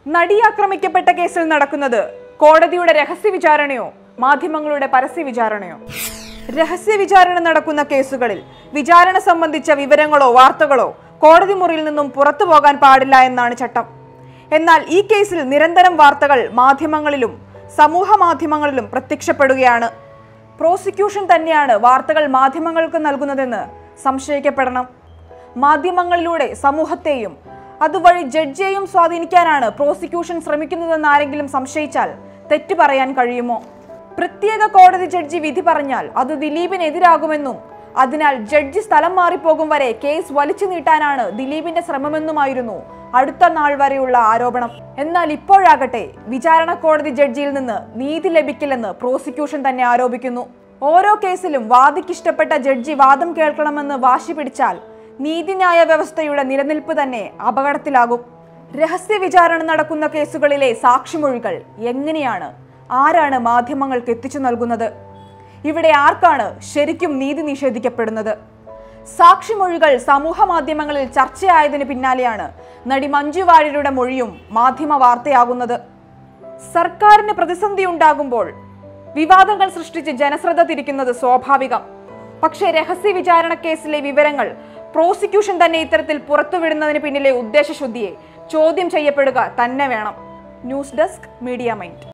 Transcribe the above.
നടി ആക്രമിക്കപ്പെട്ട കേസിൽ നടക്കുന്നത് കോടതിയുടെ രഹസ്യ വിചാരണയോ മാധ്യമങ്ങളുടെ പരസ്യ വിചാരണയോ രഹസ്യ വിചാരണ നടക്കുന്ന കേസുകളിൽ വിചാരണ സംബന്ധിച്ച വിവരങ്ങളോ വാർത്തകളോ കോടതി മുറിയിൽ നിന്നും പുറത്തു പോകാൻ പാടില്ല എന്നാണ് ചട്ടം എന്നാൽ ഈ കേസിൽ നിരന്തരം വാർത്തകൾ മാധ്യമങ്ങളിലും സമൂഹ മാധ്യമങ്ങളിലും പ്രത്യക്ഷപ്പെടുകയാണ് പ്രോസിക്യൂഷൻ തന്നെയാണ് വാർത്തകൾ മാധ്യമങ്ങൾക്ക് നൽകുന്നതെന്ന് സംശയിക്കപ്പെടണം മാധ്യമങ്ങളിലൂടെ സമൂഹത്തെയും അതുവഴി ജഡ്ജിയെയും സ്വാധീനിക്കാനാണ് പ്രോസിക്യൂഷൻ ശ്രമിക്കുന്നതെന്ന് ആരെങ്കിലും സംശയിച്ചാൽ തെറ്റു പറയാൻ കഴിയുമോ പ്രത്യേക കോടതി ജഡ്ജി വിധി പറഞ്ഞാൽ അത് ദിലീപിനെതിരാകുമെന്നും അതിനാൽ ജഡ്ജി സ്ഥലം മാറിപ്പോകും വരെ കേസ് വലിച്ചു നീട്ടാനാണ് ദിലീപിന്റെ ശ്രമമെന്നുമായിരുന്നു അടുത്ത നാൾ വരെയുള്ള ആരോപണം എന്നാൽ ഇപ്പോഴാകട്ടെ വിചാരണ കോടതി ജഡ്ജിയിൽ നിന്ന് നീതി ലഭിക്കില്ലെന്ന് പ്രോസിക്യൂഷൻ തന്നെ ആരോപിക്കുന്നു ഓരോ കേസിലും വാദിക്കിഷ്ടപ്പെട്ട ജഡ്ജി വാദം കേൾക്കണമെന്ന് വാശി പിടിച്ചാൽ നീതിന്യായ വ്യവസ്ഥയുടെ നിലനിൽപ്പ് തന്നെ അപകടത്തിലാകും രഹസ്യ വിചാരണ നടക്കുന്ന കേസുകളിലെ സാക്ഷിമൊഴികൾ എങ്ങനെയാണ് ആരാണ് മാധ്യമങ്ങൾക്ക് എത്തിച്ചു നൽകുന്നത് ഇവിടെ ആർക്കാണ് ശരിക്കും നീതി നിഷേധിക്കപ്പെടുന്നത് സാക്ഷിമൊഴികൾ സമൂഹ മാധ്യമങ്ങളിൽ ചർച്ചയായതിനു പിന്നാലെയാണ് നടി മഞ്ജു വാര്യരുടെ മൊഴിയും മാധ്യമ വാർത്തയാകുന്നത് സർക്കാരിന് പ്രതിസന്ധി ഉണ്ടാകുമ്പോൾ വിവാദങ്ങൾ സൃഷ്ടിച്ച് ജനശ്രദ്ധ തിരിക്കുന്നത് സ്വാഭാവികം പക്ഷേ രഹസ്യ വിചാരണ കേസിലെ വിവരങ്ങൾ പ്രോസിക്യൂഷൻ തന്നെ ഇത്തരത്തിൽ പുറത്തുവിടുന്നതിന് പിന്നിലെ ഉദ്ദേശശുദ്ധിയെ ചോദ്യം ചെയ്യപ്പെടുക തന്നെ വേണം ന്യൂസ് ഡെസ്ക് മീഡിയ മൈൻഡ്